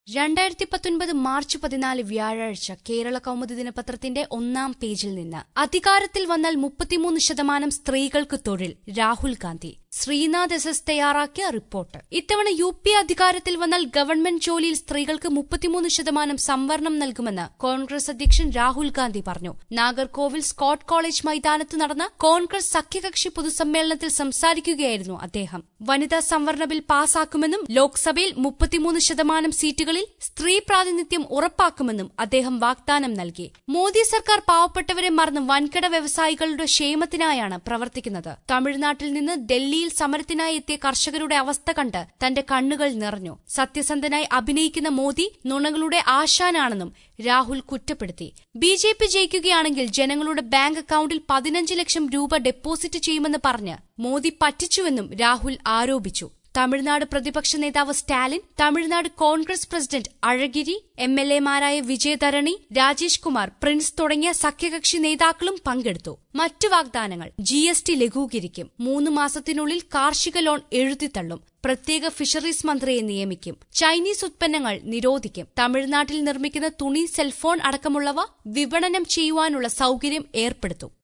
രണ്ടായിരത്തി പത്തൊൻപത് മാർച്ച് പതിനാല് വ്യാഴാഴ്ച കേരള കൗമുദി ദിനപത്രത്തിന്റെ ഒന്നാം പേജിൽ നിന്ന് അധികാരത്തിൽ വന്നാൽ മുപ്പത്തിമൂന്ന് ശതമാനം സ്ത്രീകൾക്ക് തൊഴിൽ രാഹുൽ ഗാന്ധി ശ്രീനാഥ് എസ് എസ് തയ്യാറാക്കിയ റിപ്പോർട്ട് ഇത്തവണ യു പി അധികാരത്തിൽ വന്നാൽ ഗവൺമെന്റ് ജോലിയിൽ സ്ത്രീകൾക്ക് മുപ്പത്തിമൂന്ന് ശതമാനം സംവരണം നൽകുമെന്ന് കോൺഗ്രസ് അധ്യക്ഷൻ രാഹുൽ ഗാന്ധി പറഞ്ഞു നാഗർകോവിൽ സ്കോട്ട് കോളേജ് മൈതാനത്ത് നടന്ന കോൺഗ്രസ് സഖ്യകക്ഷി പൊതുസമ്മേളനത്തിൽ സംസാരിക്കുകയായിരുന്നു അദ്ദേഹം വനിതാ സംവരണ ബിൽ പാസാക്കുമെന്നും ലോക്സഭയിൽ മുപ്പത്തിമൂന്ന് ശതമാനം സീറ്റുകളിൽ സ്ത്രീ പ്രാതിനിധ്യം ഉറപ്പാക്കുമെന്നും അദ്ദേഹം വാഗ്ദാനം നൽകി മോദി സർക്കാർ പാവപ്പെട്ടവരെ മറന്ന് വൻകിട വ്യവസായികളുടെ ക്ഷേമത്തിനായാണ് പ്രവർത്തിക്കുന്നത് തമിഴ്നാട്ടിൽ നിന്ന് ഡൽഹിയിൽ സമരത്തിനായി എത്തിയ കർഷകരുടെ അവസ്ഥ കണ്ട് തന്റെ കണ്ണുകൾ നിറഞ്ഞു സത്യസന്ധനായി അഭിനയിക്കുന്ന മോദി നുണകളുടെ ആശാനാണെന്നും രാഹുൽ കുറ്റപ്പെടുത്തി ബി ജെ പി ജയിക്കുകയാണെങ്കിൽ ജനങ്ങളുടെ ബാങ്ക് അക്കൌണ്ടിൽ പതിനഞ്ച് ലക്ഷം രൂപ ഡെപ്പോസിറ്റ് ചെയ്യുമെന്ന് പറഞ്ഞ് മോദി പറ്റിച്ചുവെന്നും രാഹുൽ ആരോപിച്ചു തമിഴ്നാട് പ്രതിപക്ഷ നേതാവ് സ്റ്റാലിൻ തമിഴ്നാട് കോൺഗ്രസ് പ്രസിഡന്റ് അഴഗിരി എം എൽ എമാരായ വിജയധരണി രാജേഷ് കുമാർ പ്രിൻസ് തുടങ്ങിയ സഖ്യകക്ഷി നേതാക്കളും പങ്കെടുത്തു മറ്റു വാഗ്ദാനങ്ങൾ ജി എസ് ടി ലഘൂകരിക്കും മൂന്ന് മാസത്തിനുള്ളിൽ കാർഷിക ലോൺ എഴുതിത്തള്ളും പ്രത്യേക ഫിഷറീസ് മന്ത്രിയെ നിയമിക്കും ചൈനീസ് ഉത്പന്നങ്ങൾ നിരോധിക്കും തമിഴ്നാട്ടിൽ നിർമ്മിക്കുന്ന തുണി സെൽഫോൺ അടക്കമുള്ളവ വിപണനം ചെയ്യുവാനുള്ള സൌകര്യം ഏർപ്പെടുത്തും